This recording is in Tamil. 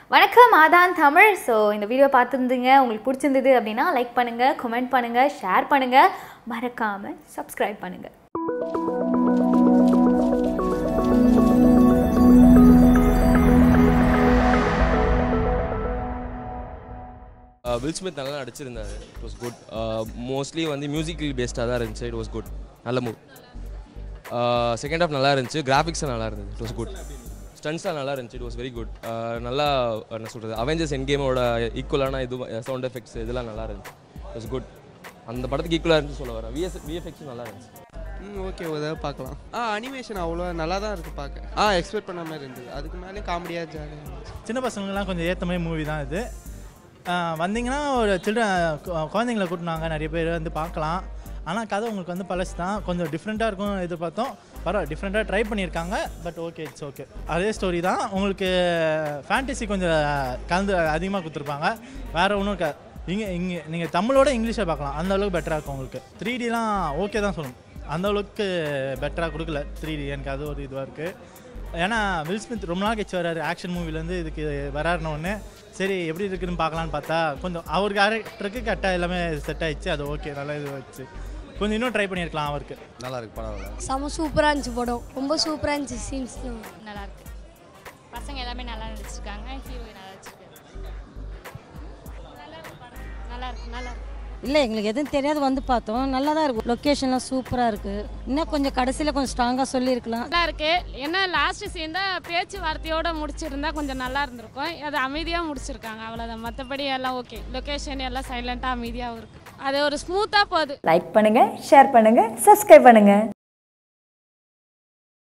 வணக்கம் ஆதான் தமிழ் ஸோ இந்த வீடியோ பார்த்துருந்தீங்க உங்களுக்கு பிடிச்சிருந்தது அப்படின்னா லைக் பண்ணுங்கள் கமெண்ட் பண்ணுங்கள் ஷேர் பண்ணுங்கள் மறக்காமல் சப்ஸ்கிரைப் பண்ணுங்கள் வில் ஸ்மித் நல்லா நடிச்சிருந்தாரு இட் வாஸ் குட் மோஸ்ட்லி வந்து மியூசிக்கல் பேஸ்டாக தான் இருந்துச்சு இட் வாஸ் குட் நல்ல மூவ் செகண்ட் ஹாஃப் நல்லா இருந்துச்சு கிராஃபிக்ஸும் நல்லா இருந்தது இட் வாஸ் குட் ஸ்டன்ஸாக நல்லா இருந்துச்சு இட் வாஸ் வெரி குட் நல்லா என்ன சொல்கிறது அவெஞ்சர்ஸ் என் கேமோட ஈக்குவலான இது சவுண்ட் எஃபெக்ட்ஸ் இதெல்லாம் நல்லா இருந்துச்சு இட் வாஸ் குட் அந்த படத்துக்கு ஈக்குவலாக இருந்துச்சு சொல்ல வரேன் விஎஸ் விஎஃப்எக்ஸும் நல்லா இருந்துச்சு ம் ஓகே ஒரு தடவை பார்க்கலாம் ஆ அனிமேஷன் அவ்வளோ நல்லா தான் இருக்குது பார்க்க ஆ எக்ஸ்பெக்ட் பண்ண மாதிரி இருந்தது அதுக்கு மேலே காமெடியாக ஜாலியாக இருந்துச்சு சின்ன பசங்களுக்குலாம் கொஞ்சம் ஏற்ற மாதிரி மூவி தான் இது ஆஹ் வந்தீங்கன்னா ஒரு சில்ட்ரன் குழந்தைங்கள கூட்டினாங்க நிறைய பேர் வந்து பார்க்கலாம் ஆனால் கதை உங்களுக்கு வந்து பழசு தான் கொஞ்சம் டிஃப்ரெண்ட்டாக இருக்கும் எதிர்பார்த்தோம் பரவாயில்ல டிஃப்ரெண்ட்டாக ட்ரை பண்ணியிருக்காங்க பட் ஓகே இட்ஸ் ஓகே அதே ஸ்டோரி தான் உங்களுக்கு ஃபேண்டசி கொஞ்சம் கலந்து அதிகமாக கொடுத்துருப்பாங்க வேறு ஒன்றும் க இங்கே இங்கே நீங்கள் தமிழோட இங்கிலீஷை பார்க்கலாம் அந்த அளவுக்கு பெட்டராக இருக்கும் உங்களுக்கு த்ரீ டிலாம் ஓகே தான் சொல்லணும் அந்த அளவுக்கு பெட்டராக கொடுக்கல த்ரீ டி எனக்கு அது ஒரு இதுவாக இருக்குது ஏன்னா வில் ஸ்மித் ரொம்ப நாள் கழிச்சு வராரு ஆக்ஷன் மூவிலேருந்து இதுக்கு வராருன உடனே சரி எப்படி இருக்குன்னு பார்க்கலான்னு பார்த்தா கொஞ்சம் அவர் கேரக்டருக்கு கரெக்டாக எல்லாமே செட் ஆயிடுச்சு அது ஓகே நல்லா இது வச்சு கொஞ்சம் இன்னும் ட்ரை பண்ணியிருக்கலாம் அவருக்கு நல்லா இருக்கு படம் நல்லா செம சூப்பராக இருந்துச்சு படம் ரொம்ப சூப்பராக இருந்துச்சு சீன்ஸ் நல்லா இருக்கு பசங்க எல்லாமே நல்லா நடிச்சிருக்காங்க ஹீரோயின் நல்லா நடிச்சிருக்காரு நல்லா இருக்கு படம் நல்லா இருக்கு நல்லா இருக்கு இல்லை எங்களுக்கு எதுவும் தெரியாது வந்து பார்த்தோம் நல்லா தான் இருக்கும் லொக்கேஷன்லாம் சூப்பராக இருக்குது இன்னும் கொஞ்சம் கடைசியில் கொஞ்சம் ஸ்ட்ராங்காக சொல்லியிருக்கலாம் நல்லா இருக்கு என்ன லாஸ்ட் சீன் தான் பேச்சுவார்த்தையோட முடிச்சிருந்தா கொஞ்சம் நல்லா இருந்திருக்கும் அது அமைதியாக முடிச்சிருக்காங்க அவ்வளோதான் மற்றபடி எல்லாம் ஓகே லொக்கேஷன் எல்லாம் சைலண்ட்டாக அமைதியாகவும் இருக்கு அது ஒரு ஸ்மூத்தாக போகுது லைக் பண்ணுங்க ஷேர் பண்ணுங்க சப்ஸ்கிரைப் பண்ணுங்க